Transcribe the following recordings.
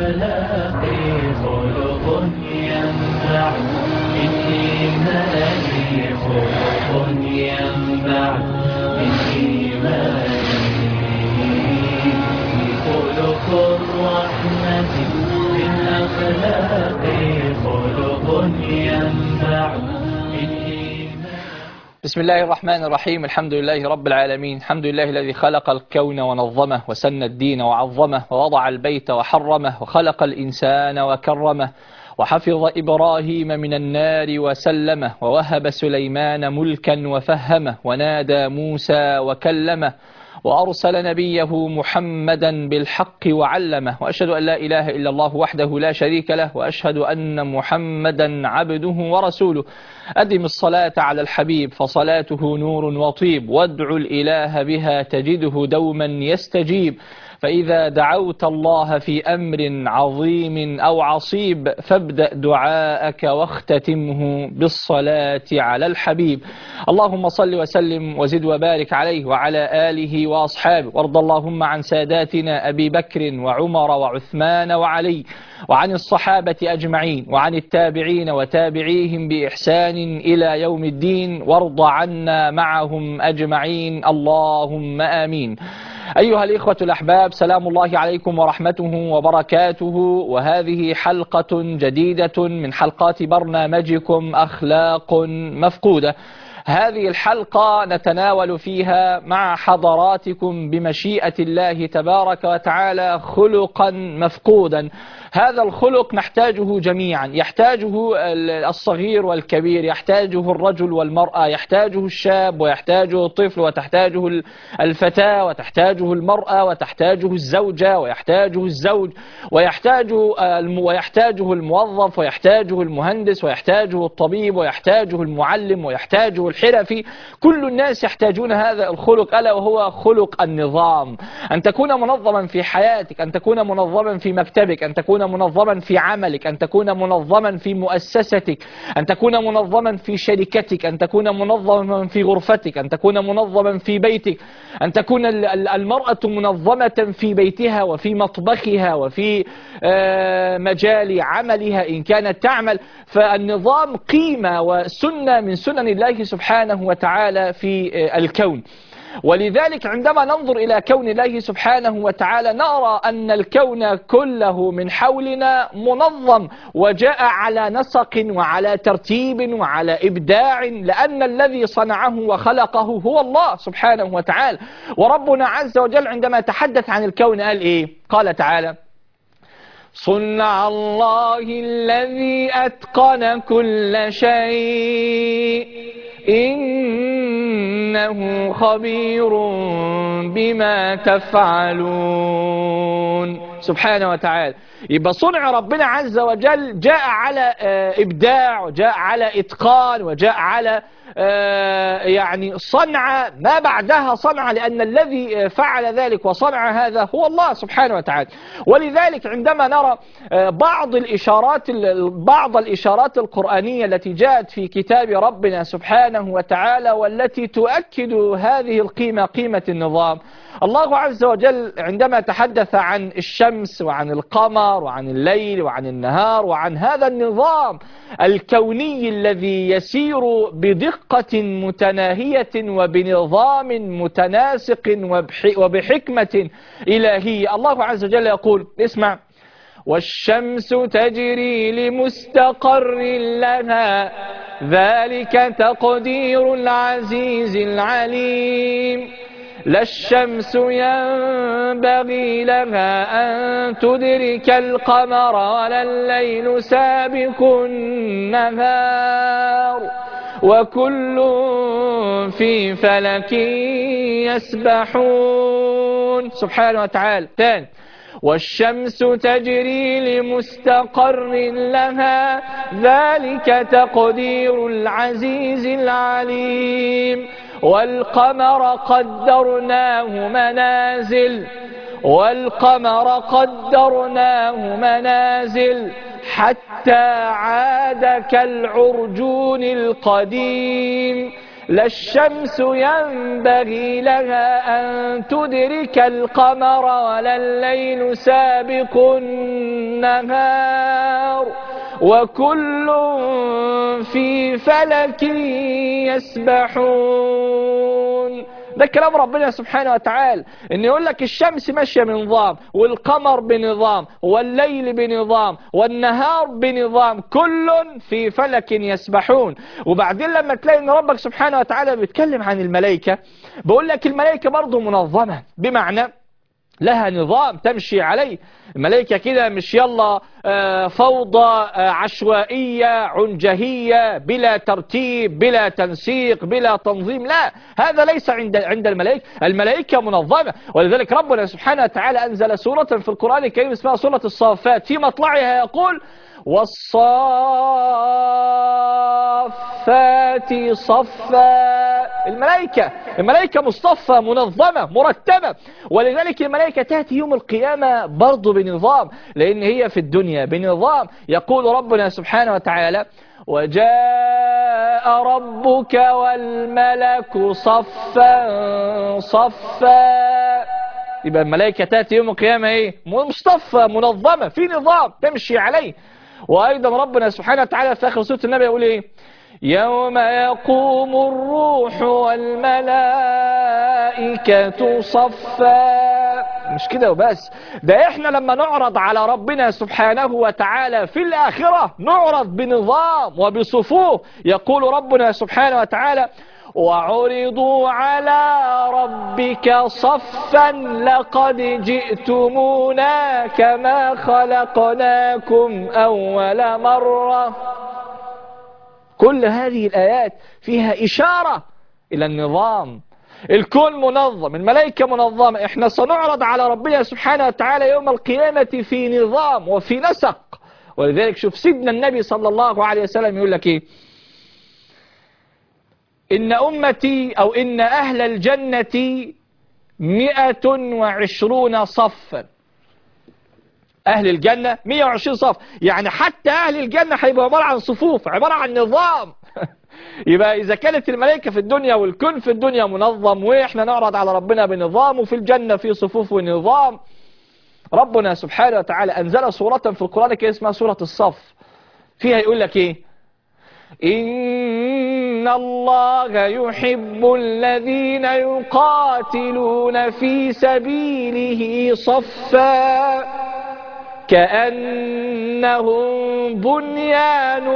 أخلاقي خلق ينبع من إيماني خلق ينبع من إيماني خلق الرحمة من أخلاقي خلق ينبع من إيماني بسم الله الرحمن الرحيم الحمد لله رب العالمين الحمد لله الذي خلق الكون ونظمه وسن الدين وعظمه ووضع البيت وحرمه وخلق الإنسان وكرمه وحفظ إبراهيم من النار وسلمه ووهب سليمان ملكا وفهمه ونادى موسى وكلمه وأرسل نبيه محمدا بالحق وعلمه وأشهد أن لا إله إلا الله وحده لا شريك له وأشهد أن محمدا عبده ورسوله أدم الصلاة على الحبيب فصلاته نور وطيب وادع الإله بها تجده دوما يستجيب فإذا دعوت الله في أمر عظيم أو عصيب فابدأ دعاءك واختتمه بالصلاة على الحبيب اللهم صل وسلم وزد وبارك عليه وعلى آله وأصحابه وارض اللهم عن ساداتنا أبي بكر وعمر وعثمان وعلي وعن الصحابة أجمعين وعن التابعين وتابعيهم بإحسان إلى يوم الدين وارض عنا معهم أجمعين اللهم آمين أيها الإخوة الأحباب سلام الله عليكم ورحمته وبركاته وهذه حلقة جديدة من حلقات برنامجكم أخلاق مفقودة هذه الحلقة نتناول فيها مع حضراتكم بمشيئة الله تبارك وتعالى خلقا مفقودا هذا الخلق نحتاجه جميعا يحتاجه الصغير والكبير يحتاجه الرجل والمرأة يحتاجه الشاب ويحتاجه الطفل وتحتاجه الفتاة وتحتاجه المرأة وتحتاجه الزوجة ويحتاجه الزوج ويحتاجه ويحتاجه الموظف ويحتاجه المهندس ويحتاجه الطبيب ويحتاجه المعلم ويحتاجه الحرفي كل الناس يحتاجون هذا الخلق ألا وهو خلق النظام أن تكون منظما في حياتك أن تكون منظما في مكتبك أن تكون منظما في عملك أن تكون منظما في مؤسستك أن تكون منظما في شركتك أن تكون منظما في غرفتك أن تكون منظما في بيتك أن تكون المرأة منظمة في بيتها وفي مطبخها وفي مجال عملها إن كانت تعمل فالنظام قيمة وسنة من سنن الله سبحانه وتعالى في الكون ولذلك عندما ننظر إلى كون الله سبحانه وتعالى نرى أن الكون كله من حولنا منظم وجاء على نسق وعلى ترتيب وعلى إبداع لأن الذي صنعه وخلقه هو الله سبحانه وتعالى وربنا عز وجل عندما تحدث عن الكون قال إيه قال تعالى صنع الله الذي أتقن كل شيء إنه خبير بما تفعلون سبحانه وتعالى يبقى صنع ربنا عز وجل جاء على إبداع وجاء على إتقان وجاء على يعني صنع ما بعدها صنع لأن الذي فعل ذلك وصنع هذا هو الله سبحانه وتعالى ولذلك عندما نرى بعض الإشارات بعض الإشارات القرآنية التي جاءت في كتاب ربنا سبحانه وتعالى والتي تؤكد هذه القيمة قيمة النظام الله عز وجل عندما تحدث عن الشمس وعن القمر وعن الليل وعن النهار وعن هذا النظام الكوني الذي يسير بدقة متناهية وبنظام متناسق وبحكمة إلهية الله عز وجل يقول اسمع والشمس تجري لمستقر لها ذلك تقدير العزيز العليم لا الشمس ينبغي لها أن تدرك القمر ولا الليل سابق النهار وكل في فلك يسبحون سبحانه وتعالى ثاني والشمس تجري لمستقر لها ذلك تقدير العزيز العليم والقمر قدرناه منازل والقمر قدرناه منازل حتى عاد كالعرجون القديم لا الشمس ينبغي لها أن تدرك القمر ولا الليل سابق النهار وكل في فلك يسبحون ده كلام ربنا سبحانه وتعالى ان يقول لك الشمس ماشيه بنظام والقمر بنظام والليل بنظام والنهار بنظام كل في فلك يسبحون وبعدين لما تلاقي ان ربك سبحانه وتعالى بيتكلم عن الملائكه بيقول لك الملائكه برضه منظمه بمعنى لها نظام تمشي عليه الملائكة كده مش يلا آه، فوضى آه، عشوائية عنجهية بلا ترتيب بلا تنسيق بلا تنظيم لا هذا ليس عند عند الملائكة الملائكة منظمة ولذلك ربنا سبحانه وتعالى أنزل سورة في القرآن الكريم اسمها سورة الصافات في مطلعها يقول والصافات صفا الملائكة الملائكة مصطفى منظمة مرتبة ولذلك الملائكة تأتي يوم القيامة برضو بنظام لأن هي في الدنيا بنظام يقول ربنا سبحانه وتعالى وجاء ربك والملك صفا صفا يبقى الملائكة تأتي يوم القيامة ايه مصطفى منظمة في نظام تمشي عليه وأيضا ربنا سبحانه وتعالى في آخر سورة النبي يقول ايه يوم يقوم الروح والملائكة صفا مش كده وبس ده احنا لما نعرض على ربنا سبحانه وتعالى في الآخرة نعرض بنظام وبصفوف يقول ربنا سبحانه وتعالى وعرضوا على ربك صفا لقد جئتمونا كما خلقناكم أول مرة كل هذه الآيات فيها إشارة إلى النظام الكون منظم الملائكة منظمة احنا سنعرض على ربنا سبحانه وتعالى يوم القيامة في نظام وفي نسق ولذلك شوف سيدنا النبي صلى الله عليه وسلم يقول لك ايه إن أمتي أو إن أهل الجنة مئة وعشرون صفا أهل الجنة 120 صف يعني حتى أهل الجنة هيبقى عبارة عن صفوف عبارة عن نظام يبقى إذا كانت الملائكة في الدنيا والكون في الدنيا منظم وإحنا نعرض على ربنا بنظام وفي الجنة في صفوف ونظام ربنا سبحانه وتعالى أنزل سورة في القرآن كده اسمها سورة الصف فيها يقول لك إيه إن الله يحب الذين يقاتلون في سبيله صفا كأنهم بنيان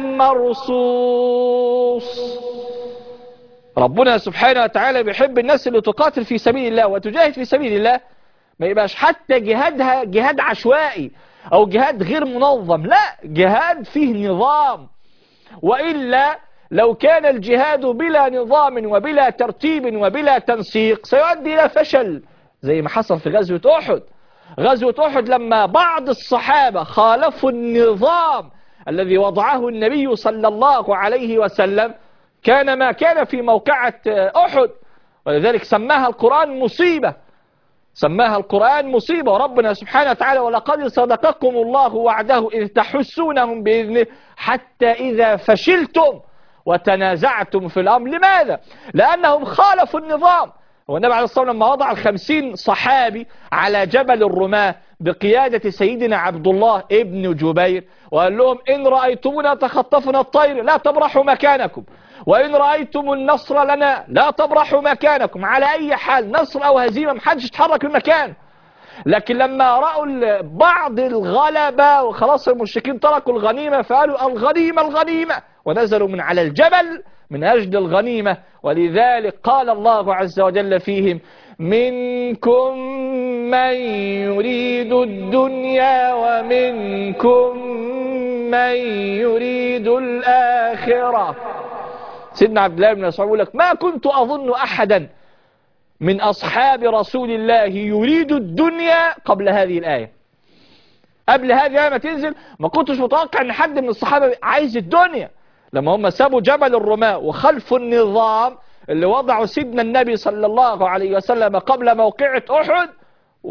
مرصوص ربنا سبحانه وتعالى بيحب الناس اللي تقاتل في سبيل الله وتجاهد في سبيل الله ما يبقاش حتى جهادها جهاد عشوائي او جهاد غير منظم لا جهاد فيه نظام وإلا لو كان الجهاد بلا نظام وبلا ترتيب وبلا تنسيق سيؤدي إلى فشل زي ما حصل في غزوة أحد غزوة أحد لما بعض الصحابة خالفوا النظام الذي وضعه النبي صلى الله عليه وسلم كان ما كان في موقعة أحد ولذلك سماها القرآن مصيبة سماها القرآن مصيبة وربنا سبحانه وتعالى ولقد صدقكم الله وعده إذ تحسونهم بإذنه حتى إذا فشلتم وتنازعتم في الأمر لماذا؟ لأنهم خالفوا النظام والنبي عليه الصلاة والسلام لما وضع الخمسين صحابي على جبل الرماة بقيادة سيدنا عبد الله ابن جبير وقال لهم إن رأيتمونا تخطفنا الطير لا تبرحوا مكانكم وإن رأيتم النصر لنا لا تبرحوا مكانكم على أي حال نصر أو هزيمة محدش يتحرك من مكانه لكن لما رأوا بعض الغلبة وخلاص المشركين تركوا الغنيمة فقالوا الغنيمة الغنيمة ونزلوا من على الجبل من أجل الغنيمة ولذلك قال الله عز وجل فيهم منكم من يريد الدنيا ومنكم من يريد الآخرة سيدنا عبد الله بن مسعود يقول لك ما كنت أظن أحدا من أصحاب رسول الله يريد الدنيا قبل هذه الآية قبل هذه الآية ما تنزل ما كنتش متوقع أن حد من الصحابة عايز الدنيا لما هم سابوا جبل الرماة وخلفوا النظام اللي وضعوا سيدنا النبي صلى الله عليه وسلم قبل موقعة أحد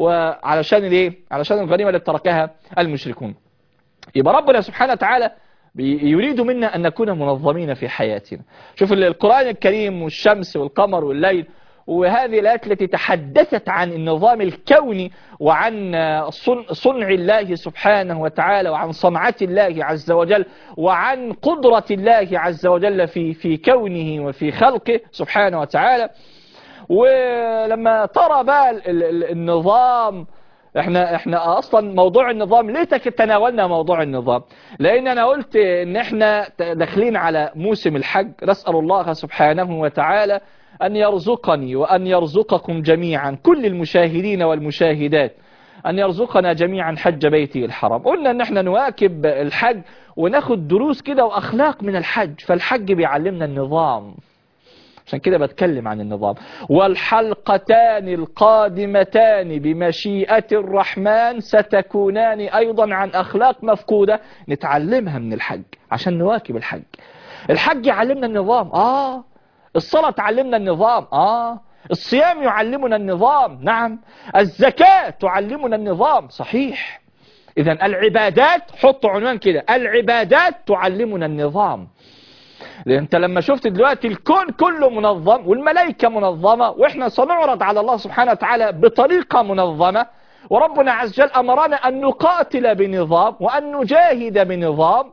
وعلشان الايه علشان الغنيمة اللي تركها المشركون يبقى ربنا سبحانه وتعالى بي- يريد منا أن نكون منظمين في حياتنا شوف ال- القرآن الكريم والشمس والقمر والليل وهذه الآيات التي تحدثت عن النظام الكوني وعن آه، صن- صنع الله سبحانه وتعالى وعن صنعة الله عز وجل وعن قدرة الله عز وجل في في كونه وفي خلقه سبحانه وتعالى ولما ترى بقى ال- ال- ال- النظام احنا احنا اصلا موضوع النظام ليه تك- تناولنا موضوع النظام لان انا قلت ان احنا ت- داخلين على موسم الحج نسأل الله سبحانه وتعالى ان يرزقني وان يرزقكم جميعا كل المشاهدين والمشاهدات أن يرزقنا جميعا حج بيته الحرام قلنا أن احنا نواكب الحج وناخد دروس كده وأخلاق من الحج فالحج بيعلمنا النظام عشان كده بتكلم عن النظام والحلقتان القادمتان بمشيئة الرحمن ستكونان أيضا عن أخلاق مفقودة نتعلمها من الحج عشان نواكب الحج الحج يعلمنا النظام آه الصلاة تعلمنا النظام آه الصيام يعلمنا النظام نعم الزكاة تعلمنا النظام صحيح إذا العبادات حط عنوان كده العبادات تعلمنا النظام لأن انت لما شفت دلوقتي الكون كله منظم والملائكة منظمة واحنا سنعرض على الله سبحانه وتعالى بطريقة منظمة وربنا عز وجل أمرنا أن نقاتل بنظام وأن نجاهد بنظام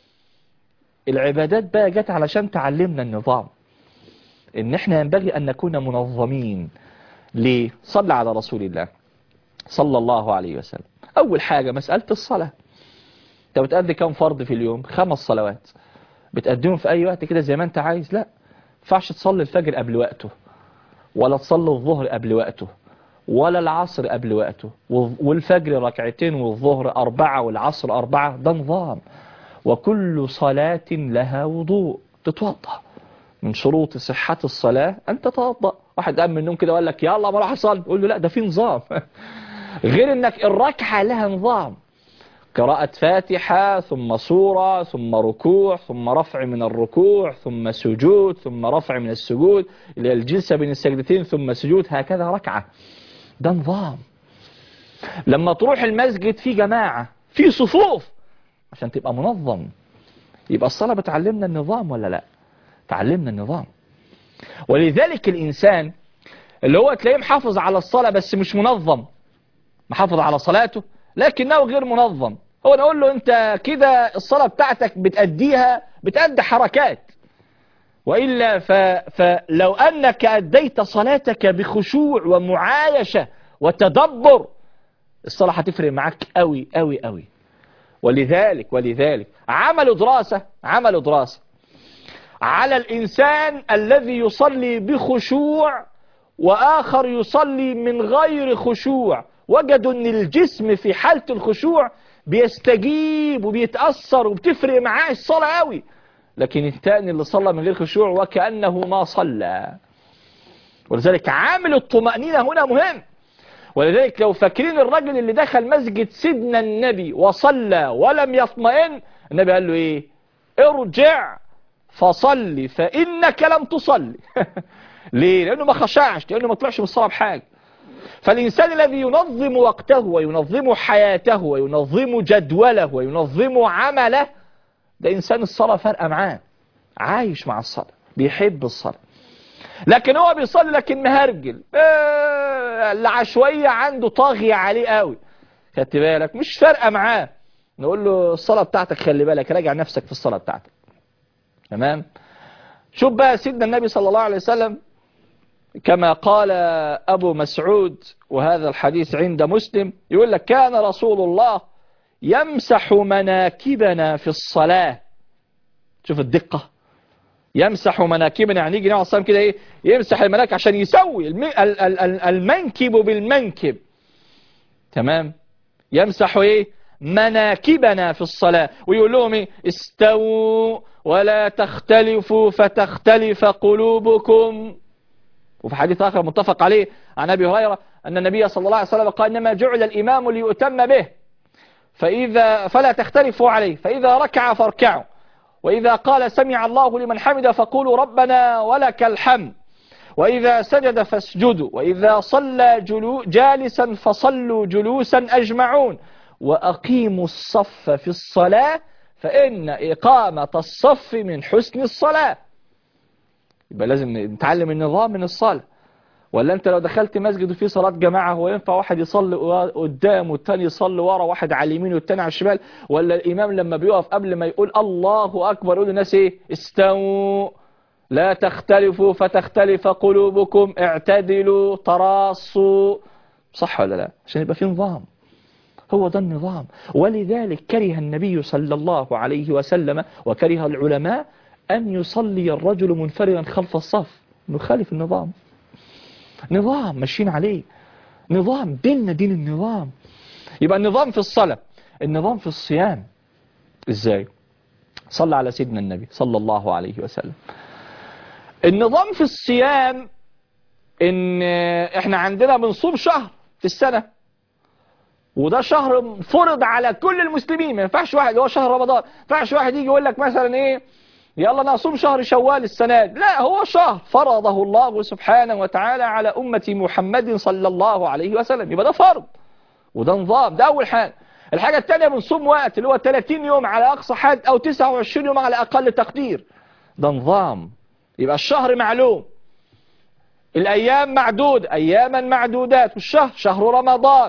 العبادات بقى جت علشان تعلمنا النظام ان احنا ينبغي ان نكون منظمين ليه صلى على رسول الله صلى الله عليه وسلم اول حاجة مسألة الصلاة انت بتأدي كم فرض في اليوم خمس صلوات بتقدمهم في اي وقت كده زي ما انت عايز لا ينفعش تصلي الفجر قبل وقته ولا تصلي الظهر قبل وقته ولا العصر قبل وقته والفجر ركعتين والظهر أربعة والعصر أربعة ده نظام وكل صلاة لها وضوء تتوضأ من شروط صحة الصلاة أن تتوضأ واحد قام من النوم كده وقال لك يلا ما راح أصلي قول له لا ده في نظام غير أنك الركعة لها نظام قراءة فاتحة ثم سورة ثم ركوع ثم رفع من الركوع ثم سجود ثم رفع من السجود إلى الجلسة بين السجدتين ثم سجود هكذا ركعة ده نظام لما تروح المسجد في جماعة في صفوف عشان تبقى منظم يبقى الصلاة بتعلمنا النظام ولا لا تعلمنا النظام ولذلك الإنسان اللي هو تلاقيه محافظ على الصلاة بس مش منظم محافظ على صلاته لكنه غير منظم هو نقول له انت كده الصلاة بتاعتك بتأديها بتأدي حركات وإلا ف... فلو أنك أديت صلاتك بخشوع ومعايشة وتدبر الصلاة هتفرق معاك قوي قوي قوي ولذلك ولذلك عملوا دراسة عملوا دراسة على الإنسان الذي يصلي بخشوع وآخر يصلي من غير خشوع وجدوا أن الجسم في حالة الخشوع بيستجيب وبيتأثر وبتفرق معاه الصلاة قوي لكن الثاني اللي صلى من غير خشوع وكأنه ما صلى ولذلك عامل الطمأنينة هنا مهم ولذلك لو فاكرين الرجل اللي دخل مسجد سيدنا النبي وصلى ولم يطمئن النبي قال له ايه ارجع فصلي فإنك لم تصلي ليه لأنه ما خشعش لأنه ما طلعش من الصلاة بحاجة فالإنسان الذي ينظم وقته وينظم حياته وينظم جدوله وينظم عمله ده إنسان الصلاة فارقة معاه عايش مع الصلاة بيحب الصلاة لكن هو بيصلي لكن مهرجل آه العشوائية عنده طاغية عليه قوي خدت بالك مش فارقة معاه نقول له الصلاة بتاعتك خلي بالك راجع نفسك في الصلاة بتاعتك تمام شوف بقى سيدنا النبي صلى الله عليه وسلم كما قال أبو مسعود وهذا الحديث عند مسلم يقول لك كان رسول الله يمسح مناكبنا في الصلاة شوف الدقة يمسح مناكبنا يعني يجي نوع الصلاة كده ايه يمسح المناكب عشان يسوي المنكب بالمنكب تمام يمسح ايه مناكبنا في الصلاة ويقول لهم ايه استووا ولا تختلفوا فتختلف قلوبكم وفي حديث آخر متفق عليه عن أبي هريرة أن النبي صلى الله عليه وسلم قال إنما جعل الإمام ليؤتم به فإذا فلا تختلفوا عليه فإذا ركع فاركعوا وإذا قال سمع الله لمن حمد فقولوا ربنا ولك الحمد وإذا سجد فاسجدوا وإذا صلى جلو جالسا فصلوا جلوسا أجمعون وأقيموا الصف في الصلاة فإن إقامة الصف من حسن الصلاة يبقى لازم نتعلم النظام من الصلاة ولا انت لو دخلت مسجد وفيه صلاة جماعة هو ينفع واحد يصلي قدام والتاني يصلي ورا واحد على اليمين والتاني على الشمال ولا الإمام لما بيقف قبل ما يقول الله أكبر يقول للناس ايه استووا لا تختلفوا فتختلف قلوبكم اعتدلوا تراصوا صح ولا لا عشان يبقى في نظام هو ده النظام ولذلك كره النبي صلى الله عليه وسلم وكره العلماء أن يصلي الرجل منفردا خلف الصف نخالف النظام نظام ماشيين عليه نظام ديننا دين النظام يبقى النظام في الصلاة النظام في الصيام ازاي صلى على سيدنا النبي صلى الله عليه وسلم النظام في الصيام ان احنا عندنا بنصوم شهر في السنة وده شهر فرض على كل المسلمين ما ينفعش واحد اللي هو شهر رمضان ما ينفعش واحد يجي يقول لك مثلا ايه يلا انا اصوم شهر شوال السنة دي. لا هو شهر فرضه الله سبحانه وتعالى على أمة محمد صلى الله عليه وسلم يبقى ده فرض وده نظام ده أول حاجة الحاجة الثانية بنصوم وقت اللي هو 30 يوم على أقصى حد أو 29 يوم على أقل تقدير ده نظام يبقى الشهر معلوم الأيام معدود أياما معدودات والشهر شهر رمضان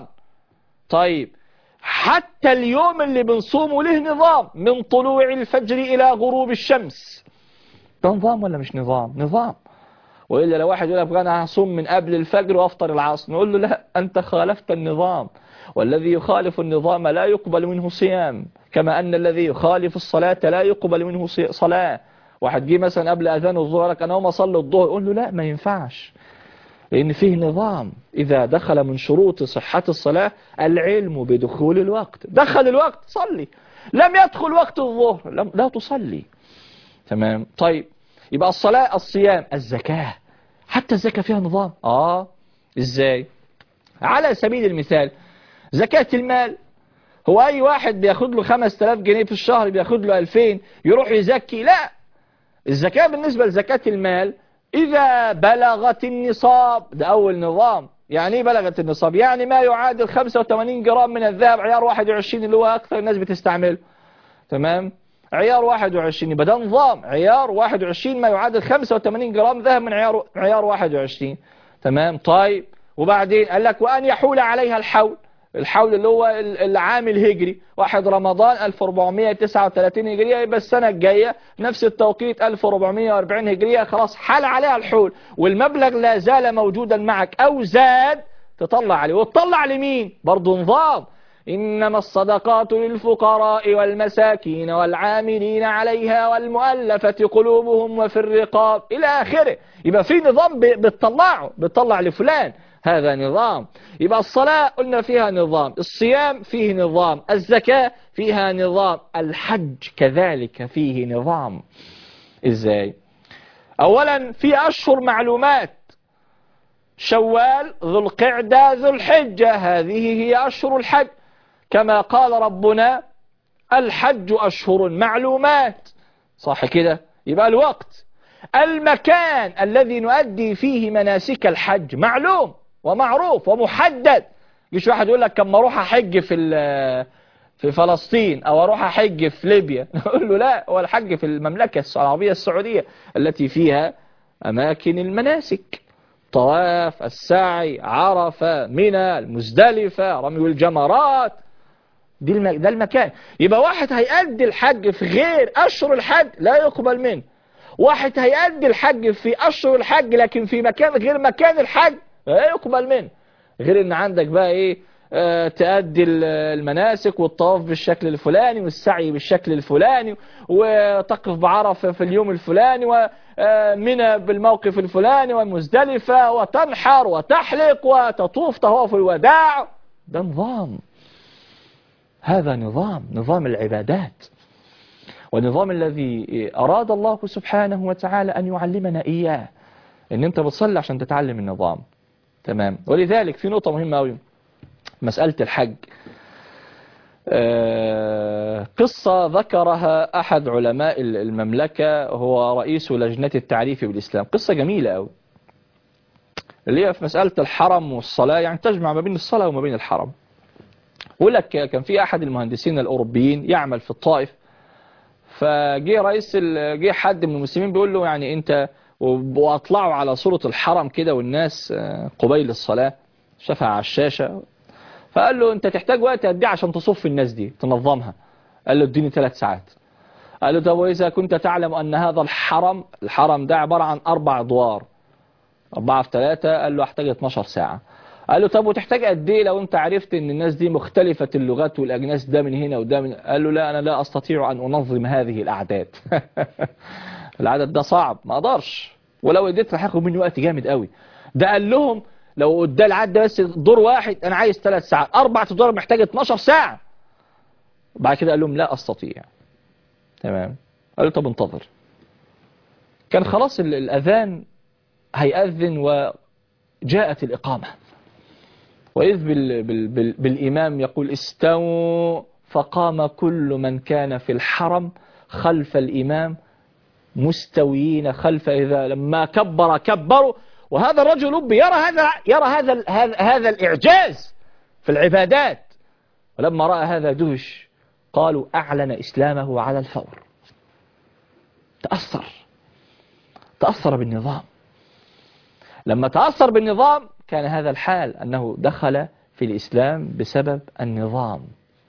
طيب حتى اليوم اللي بنصومه له نظام من طلوع الفجر إلى غروب الشمس ده نظام ولا مش نظام نظام وإلا لو واحد يقول لك أنا هصوم من قبل الفجر وأفطر العصر نقول له لا أنت خالفت النظام والذي يخالف النظام لا يقبل منه صيام كما أن الذي يخالف الصلاة لا يقبل منه صلاة واحد جه مثلا قبل أذان الظهر لك أنا هم أصلي الظهر يقول له لا ما ينفعش لأن فيه نظام إذا دخل من شروط صحة الصلاة العلم بدخول الوقت دخل الوقت صلي لم يدخل وقت الظهر لم لا تصلي تمام طيب يبقى الصلاة الصيام الزكاة حتى الزكاة فيها نظام آه إزاي على سبيل المثال زكاة المال هو أي واحد بياخد له 5000 جنيه في الشهر بياخد له 2000 يروح يزكي لا الزكاة بالنسبة لزكاة المال إذا بلغت النصاب ده أول نظام يعني ايه بلغت النصاب يعني ما يعادل 85 جرام من الذهب عيار 21 اللي هو أكثر الناس بتستعمله تمام عيار 21 يبقى ده نظام عيار 21 ما يعادل 85 جرام ذهب من عيار عيار 21 تمام طيب وبعدين قال لك وأن يحول عليها الحول الحول اللي هو العام الهجري واحد رمضان 1439 هجرية يبقى السنة الجاية نفس التوقيت 1440 هجرية خلاص حال عليها الحول والمبلغ لا زال موجودا معك أو زاد تطلع عليه وتطلع لمين برضو نظام إنما الصدقات للفقراء والمساكين والعاملين عليها والمؤلفة قلوبهم وفي الرقاب إلى آخره يبقى في نظام بتطلعه بتطلع لفلان هذا نظام يبقى الصلاة قلنا فيها نظام الصيام فيه نظام الزكاة فيها نظام الحج كذلك فيه نظام إزاي أولا في أشهر معلومات شوال ذو القعدة ذو الحجة هذه هي أشهر الحج كما قال ربنا الحج أشهر معلومات صح كده يبقى الوقت المكان الذي نؤدي فيه مناسك الحج معلوم ومعروف ومحدد مش واحد يقول لك كم اروح احج في في فلسطين او اروح احج في ليبيا نقول له لا هو الحج في المملكة العربية السعودية التي فيها اماكن المناسك طواف السعي عرفة منى المزدلفة رمي الجمرات دي الم... ده المكان يبقى واحد هيأدي الحج في غير أشهر الحج لا يقبل منه واحد هيأدي الحج في أشهر الحج لكن في مكان غير مكان الحج لا يقبل منه غير ان عندك بقى ايه آه تأدي المناسك والطواف بالشكل الفلاني والسعي بالشكل الفلاني وتقف بعرفة في اليوم الفلاني ومنى بالموقف الفلاني ومزدلفة وتنحر وتحلق وتطوف طواف الوداع ده نظام هذا نظام نظام العبادات والنظام الذي أراد الله سبحانه وتعالى أن يعلمنا إياه إن أنت بتصلي عشان تتعلم النظام تمام ولذلك في نقطة مهمة أوي مسألة الحج قصة ذكرها أحد علماء المملكة هو رئيس لجنة التعريف بالإسلام قصة جميلة أوي اللي هي في مسألة الحرم والصلاة يعني تجمع ما بين الصلاة وما بين الحرم يقول لك كان في أحد المهندسين الأوروبيين يعمل في الطائف فجه رئيس ال- جه حد من المسلمين بيقول له يعني انت و- واطلعوا على صورة الحرم كده والناس آه، قبيل الصلاة شافها على الشاشة فقال له انت تحتاج وقت قد ايه عشان تصف الناس دي تنظمها قال له اديني ثلاث ساعات قال له طب واذا كنت تعلم ان هذا الحرم الحرم ده عبارة عن اربع ادوار أربعة في ثلاثة قال له أحتاج 12 ساعة قال له طب وتحتاج قد إيه لو أنت عرفت إن الناس دي مختلفة اللغات والأجناس ده من هنا وده من قال له لا أنا لا أستطيع أن أنظم هذه الأعداد العدد ده صعب ما أقدرش ولو اديت راح ياخد مني وقت جامد قوي ده قال لهم لو ادى العدد ده بس دور واحد أنا عايز ثلاث ساعات أربع أدوار محتاج 12 ساعة بعد كده قال لهم لا أستطيع تمام قال له طب انتظر كان خلاص ال- الأذان هيأذن وجاءت الإقامة وإذ بال بال بال بالإمام يقول استووا فقام كل من كان في الحرم خلف الإمام مستويين خلف إذا لما كبر كبروا وهذا الرجل يرى هذا يرى هذا هذا هذا الإعجاز في العبادات ولما رأى هذا دهش قالوا أعلن إسلامه على الفور تأثر تأثر بالنظام لما تأثر بالنظام كان هذا الحال أنه دخل في الإسلام بسبب النظام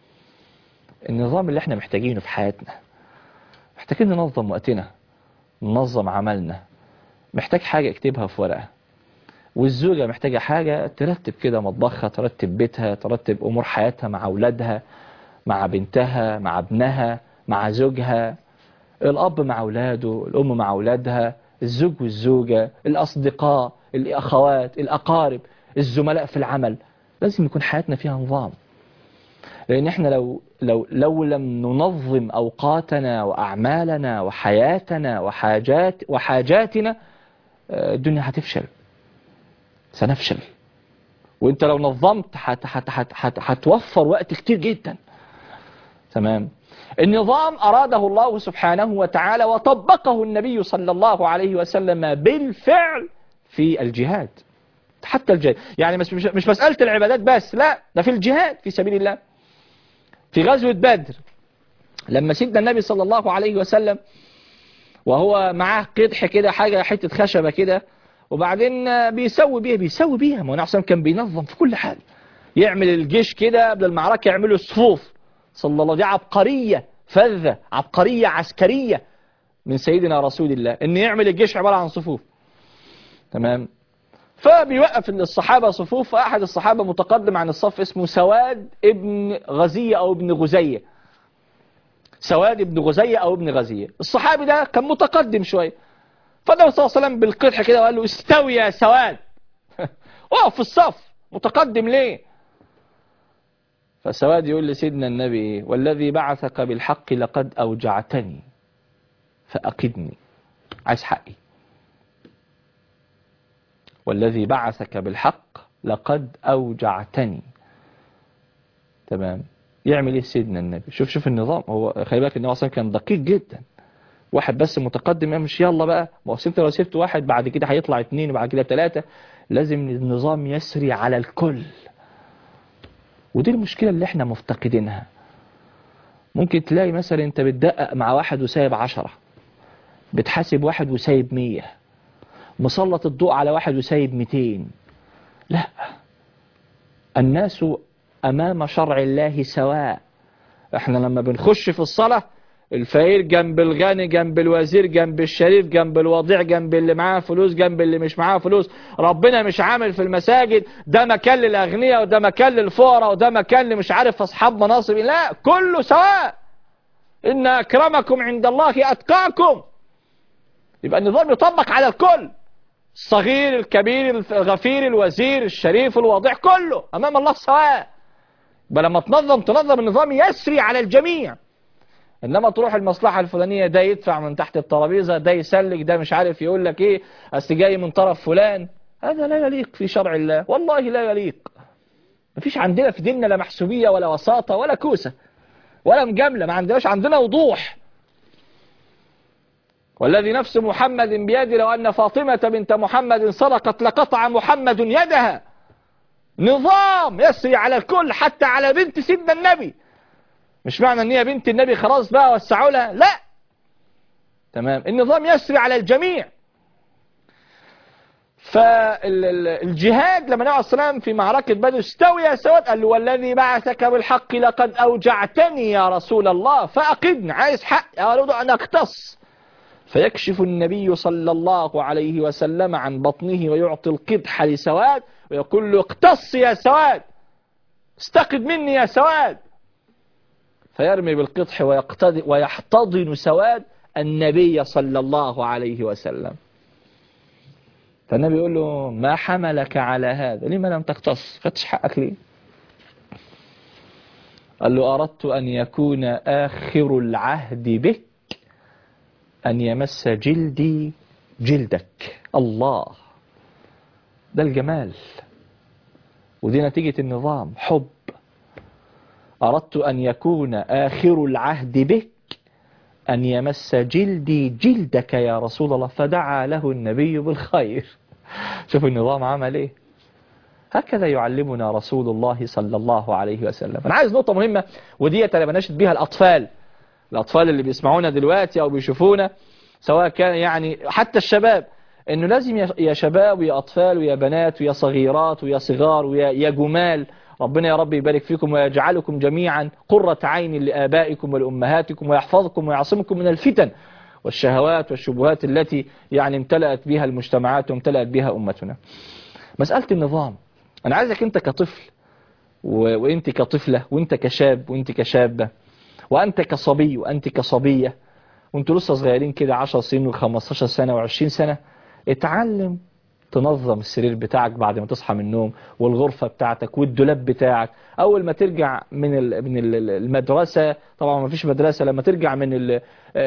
النظام اللي احنا محتاجينه في حياتنا محتاجين ننظم وقتنا ننظم عملنا محتاج حاجة اكتبها في ورقة والزوجة محتاجة حاجة ترتب كده مطبخها ترتب بيتها ترتب أمور حياتها مع أولادها مع بنتها مع ابنها مع زوجها الأب مع أولاده الأم مع أولادها الزوج والزوجة الأصدقاء الأخوات الأقارب الزملاء في العمل لازم يكون حياتنا فيها نظام لأن احنا لو لو لو لم ننظم أوقاتنا وأعمالنا وحياتنا وحاجات وحاجاتنا آه، الدنيا هتفشل سنفشل وانت لو نظمت هت- هت- هت- هت- هتوفر وقت كتير جدا تمام النظام أراده الله سبحانه وتعالى وطبقه النبي صلى الله عليه وسلم بالفعل في الجهاد حتى الجهاد يعني مش, مش مش مسألة العبادات بس لا ده في الجهاد في سبيل الله في غزوة بدر لما سيدنا النبي صلى الله عليه وسلم وهو معاه قدح كده حاجة حتة خشبة كده وبعدين بيسوي بيها بيسوي بيها ما هو نعم كان بينظم في كل حال يعمل الجيش كده قبل المعركة يعملوا الصفوف صلى الله دي عبقرية فذة عبقرية عسكرية من سيدنا رسول الله ان يعمل الجيش عبارة عن صفوف تمام فبيوقف الصحابة صفوف فأحد الصحابة متقدم عن الصف اسمه سواد ابن غزية أو ابن غزية سواد ابن غزية أو ابن غزية الصحابي ده كان متقدم شوية فالنبي صلى الله عليه وسلم بالقدح كده وقال له استوي يا سواد اقف في الصف متقدم ليه فسواد يقول لسيدنا النبي والذي بعثك بالحق لقد أوجعتني فأقدني عايز حقي والذي بعثك بالحق لقد أوجعتني تمام يعمل ايه سيدنا النبي شوف شوف النظام هو خلي بالك النبي اصلا كان دقيق جدا واحد بس متقدم مش يلا بقى ما هو انت لو سبت واحد بعد كده هيطلع اتنين وبعد كده تلاتة لازم النظام يسري على الكل ودي المشكلة اللي احنا مفتقدينها ممكن تلاقي مثلا انت بتدقق مع واحد وسايب عشرة بتحاسب واحد وسايب مية مسلط الضوء على واحد وسايب ميتين لا الناس أمام شرع الله سواء احنا لما بنخش في الصلاة الفقير جنب الغني جنب الوزير جنب الشريف جنب الوضيع جنب اللي معاه فلوس جنب اللي مش معاه فلوس ربنا مش عامل في المساجد ده مكان للأغنياء وده مكان للفقراء وده مكان اللي مش عارف أصحاب مناصب لا كله سواء إن أكرمكم عند الله أتقاكم يبقى النظام يطبق على الكل الصغير الكبير الغفير الوزير الشريف الوضيع كله أمام الله سواء يبقى لما تنظم تنظم النظام يسري على الجميع انما تروح المصلحة الفلانية ده يدفع من تحت الترابيزة ده يسلك ده مش عارف يقول لك ايه اصل جاي من طرف فلان هذا لا يليق في شرع الله والله لا يليق مفيش عندنا في ديننا لا محسوبية ولا وساطة ولا كوسة ولا مجاملة ما عندناش عندنا وضوح والذي نفس محمد بيده لو أن فاطمة بنت محمد سرقت لقطع محمد يدها نظام يسري على الكل حتى على بنت سيدنا النبي مش معنى ان هي بنت النبي خلاص بقى وسعوا لها لا تمام النظام يسري على الجميع فالجهاد لما النبي عليه السلام في معركة بدر استوي يا سواد قال له والذي بعثك بالحق لقد أوجعتني يا رسول الله فأقدني عايز حق أريد أن أقتص فيكشف النبي صلى الله عليه وسلم عن بطنه ويعطي القدح لسواد ويقول له اقتص يا سواد استقد مني يا سواد فيرمي بالقدح ويقتضي ويحتضن سواد النبي صلى الله عليه وسلم فالنبي يقول له ما حملك على هذا لما لم تقتص فتش حقك ليه قال له أردت أن يكون آخر العهد بك أن يمس جلدي جلدك الله ده الجمال ودي نتيجة النظام حب أردت أن يكون آخر العهد بك أن يمس جلدي جلدك يا رسول الله فدعا له النبي بالخير شوف النظام عمل ايه هكذا يعلمنا رسول الله صلى الله عليه وسلم أنا عايز نقطة مهمة ودي أنا بناشد بيها الأطفال الأطفال اللي بيسمعونا دلوقتي أو بيشوفونا سواء كان يعني حتى الشباب انه لازم يا- يا شباب ويا اطفال ويا بنات ويا صغيرات ويا صغار ويا يا جمال ربنا يا رب يبارك فيكم ويجعلكم جميعا قرة عين لآبائكم ولأمهاتكم ويحفظكم ويعصمكم من الفتن والشهوات والشبهات التي يعني امتلأت بها المجتمعات وامتلأت بها أمتنا مسألة النظام أنا عايزك أنت كطفل و... وأنت كطفلة وأنت كشاب وأنت كشابة وأنت كصبي وأنت كصبية وأنتوا لسه صغيرين كده 10 سنين و15 سنة و20 سنة اتعلم تنظم السرير بتاعك بعد ما تصحى من النوم والغرفة بتاعتك والدولاب بتاعك أول ما ترجع من ال- من ال- المدرسة طبعا ما فيش مدرسة لما ترجع من ال-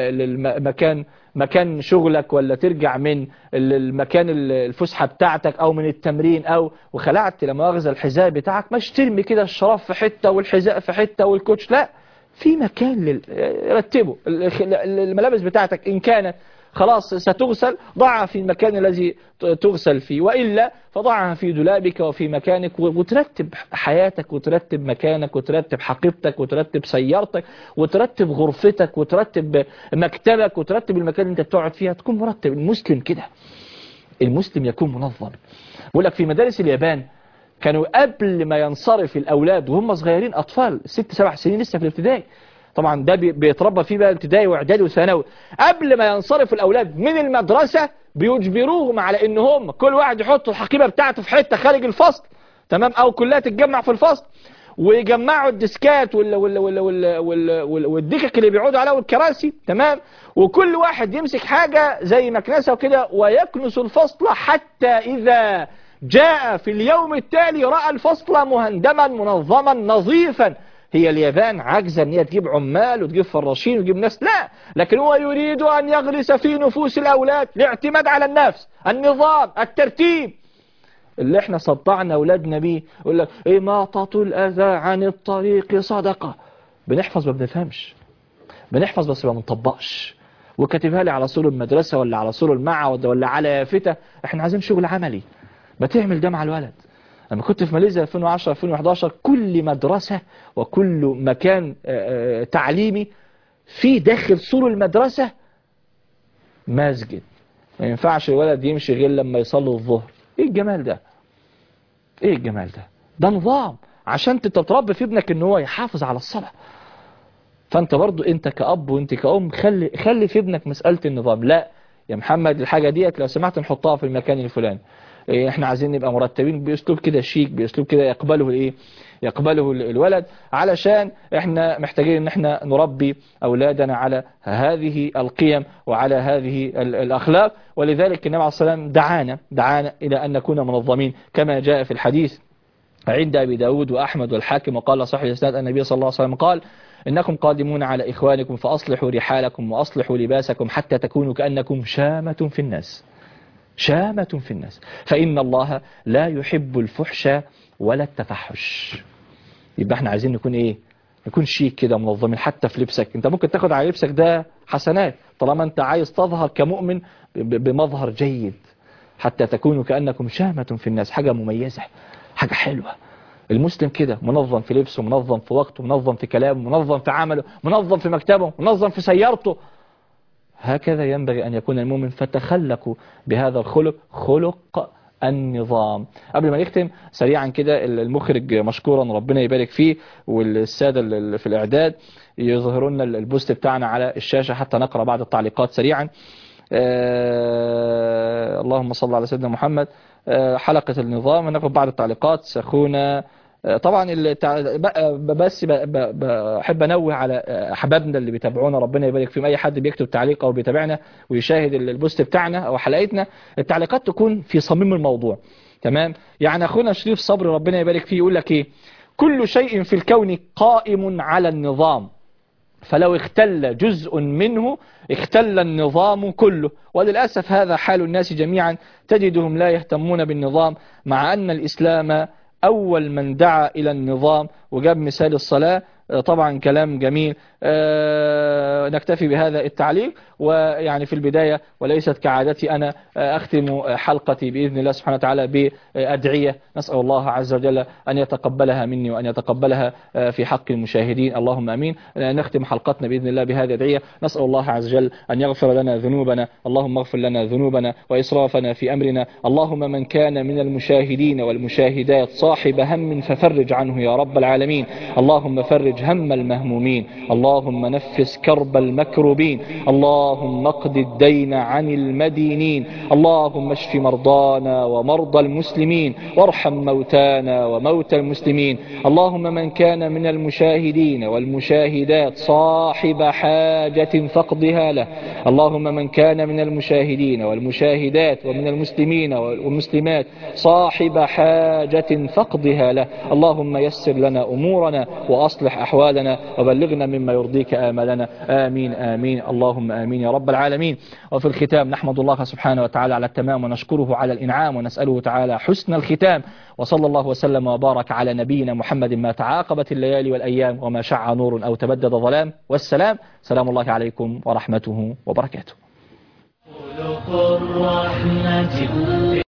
المكان مكان شغلك ولا ترجع من ال- المكان ال- الفسحة بتاعتك أو من التمرين أو وخلعت لما أخذ الحذاء بتاعك مش ترمي كده الشراب في حتة والحذاء في حتة والكوتش لا في مكان لل... رتبه ال- الملابس بتاعتك إن كانت خلاص ستغسل ضعها في المكان الذي ت- تغسل فيه وإلا فضعها في دولابك وفي مكانك و- وترتب حياتك وترتب مكانك وترتب حقيبتك وترتب سيارتك وترتب غرفتك وترتب مكتبك وترتب المكان اللي انت بتقعد فيها تكون مرتب المسلم كده المسلم يكون منظم بقول لك في مدارس اليابان كانوا قبل ما ينصرف الأولاد وهم صغيرين أطفال ست سبع سنين لسه في الابتدائي طبعا ده بي- بيتربى فيه بقى ابتدائي واعدادي وثانوي قبل ما ينصرف الأولاد من المدرسة بيجبروهم على ان هم كل واحد يحط الحقيبة بتاعته في حتة خارج الفصل تمام او كلها تتجمع في الفصل ويجمعوا الديسكات وال وال وال وال وال وال والدكك اللي بيقعدوا عليها والكراسي تمام وكل واحد يمسك حاجة زي مكنسة وكده ويكنس الفصل حتى إذا جاء في اليوم التالي رأى الفصل مهندما منظما نظيفا هي اليابان عاجزة ان هي تجيب عمال وتجيب فراشين وتجيب ناس لا لكن هو يريد ان يغرس في نفوس الاولاد الاعتماد على النفس النظام الترتيب اللي احنا صدعنا اولادنا بيه يقول لك اماطة الاذى عن الطريق صدقة بنحفظ ما بنفهمش بنحفظ بس ما بنطبقش وكاتبها لي على سور المدرسة ولا على سور المعهد ولا على يافتة احنا عايزين شغل عملي ما تعمل ده مع الولد لما كنت في ماليزيا 2010 2011 كل مدرسة وكل مكان آه، آه، تعليمي في داخل سور المدرسة مسجد ما ينفعش الولد يمشي غير لما يصلي الظهر ايه الجمال ده ايه الجمال ده ده نظام عشان انت تتربي في ابنك ان هو يحافظ على الصلاة فانت برضو انت كأب وانت كأم خلي خلي في ابنك مسألة النظام لا يا محمد الحاجة ديت لو سمحت نحطها في المكان الفلاني إيه، احنا عايزين نبقى مرتبين باسلوب كده شيك باسلوب كده يقبله الايه يقبله ال- الولد علشان احنا محتاجين ان احنا نربي اولادنا على هذه القيم وعلى هذه ال- الاخلاق ولذلك النبي عليه الصلاه والسلام دعانا دعانا الى ان نكون منظمين كما جاء في الحديث عند أبي داود وأحمد والحاكم وقال صحيح الإسناد أن النبي صلى الله عليه وسلم قال إنكم قادمون على إخوانكم فأصلحوا رحالكم وأصلحوا لباسكم حتى تكونوا كأنكم شامة في الناس شامة في الناس فإن الله لا يحب الفحش ولا التفحش يبقى احنا عايزين نكون ايه نكون شيك كده منظمين حتى في لبسك انت ممكن تاخد على لبسك ده حسنات طالما انت عايز تظهر كمؤمن ب- بمظهر جيد حتى تكونوا كأنكم شامة في الناس حاجة مميزة حاجة حلوة المسلم كده منظم في لبسه منظم في وقته منظم في كلامه منظم في عمله منظم في مكتبه منظم في سيارته هكذا ينبغي أن يكون المؤمن فتخلقوا بهذا الخلق خلق النظام قبل ما نختم سريعا كده المخرج مشكورا ربنا يبارك فيه والسادة اللي في الإعداد يظهروا لنا البوست بتاعنا على الشاشة حتى نقرأ بعض التعليقات سريعا آه اللهم صل على سيدنا محمد آه حلقة النظام ناخد بعض التعليقات سخونة آه طبعا التع... بس بحب انوه على احبابنا اللي بيتابعونا ربنا يبارك فيهم اي حد بيكتب تعليق او بيتابعنا ويشاهد البوست بتاعنا او حلقتنا التعليقات تكون في صميم الموضوع تمام يعني اخونا شريف صبري ربنا يبارك فيه يقول لك ايه كل شيء في الكون قائم على النظام فلو اختل جزء منه اختل النظام كله وللأسف هذا حال الناس جميعا تجدهم لا يهتمون بالنظام مع أن الإسلام أول من دعا إلى النظام وجاب مثال الصلاة طبعا كلام جميل أه نكتفي بهذا التعليق ويعني في البداية وليست كعادتي أنا أختم حلقتي بإذن الله سبحانه وتعالى بأدعية نسأل الله عز وجل أن يتقبلها مني وأن يتقبلها في حق المشاهدين اللهم أمين نختم حلقتنا بإذن الله بهذه الأدعية نسأل الله عز وجل أن يغفر لنا ذنوبنا اللهم اغفر لنا ذنوبنا وإسرافنا في أمرنا اللهم من كان من المشاهدين والمشاهدات صاحب هم ففرج عنه يا رب العالمين اللهم فرج هم المهمومين اللهم نفس كرب المكروبين اللهم اقض الدين عن المدينين اللهم اشف مرضانا ومرضى المسلمين وارحم موتانا وموتى المسلمين اللهم من كان من المشاهدين والمشاهدات صاحب حاجة فاقضها له اللهم من كان من المشاهدين والمشاهدات ومن المسلمين والمسلمات صاحب حاجة فاقضها له اللهم يسر لنا أمورنا وأصلح أحوالنا وبلغنا مما يرضيك آمالنا آمين آمين اللهم آمين يا رب العالمين وفي الختام نحمد الله سبحانه وتعالى على التمام ونشكره على الإنعام ونسأله تعالى حسن الختام وصلى الله وسلم وبارك على نبينا محمد ما تعاقبت الليالي والأيام وما شع نور أو تبدد ظلام والسلام سلام الله عليكم ورحمته وبركاته خلق الرحمة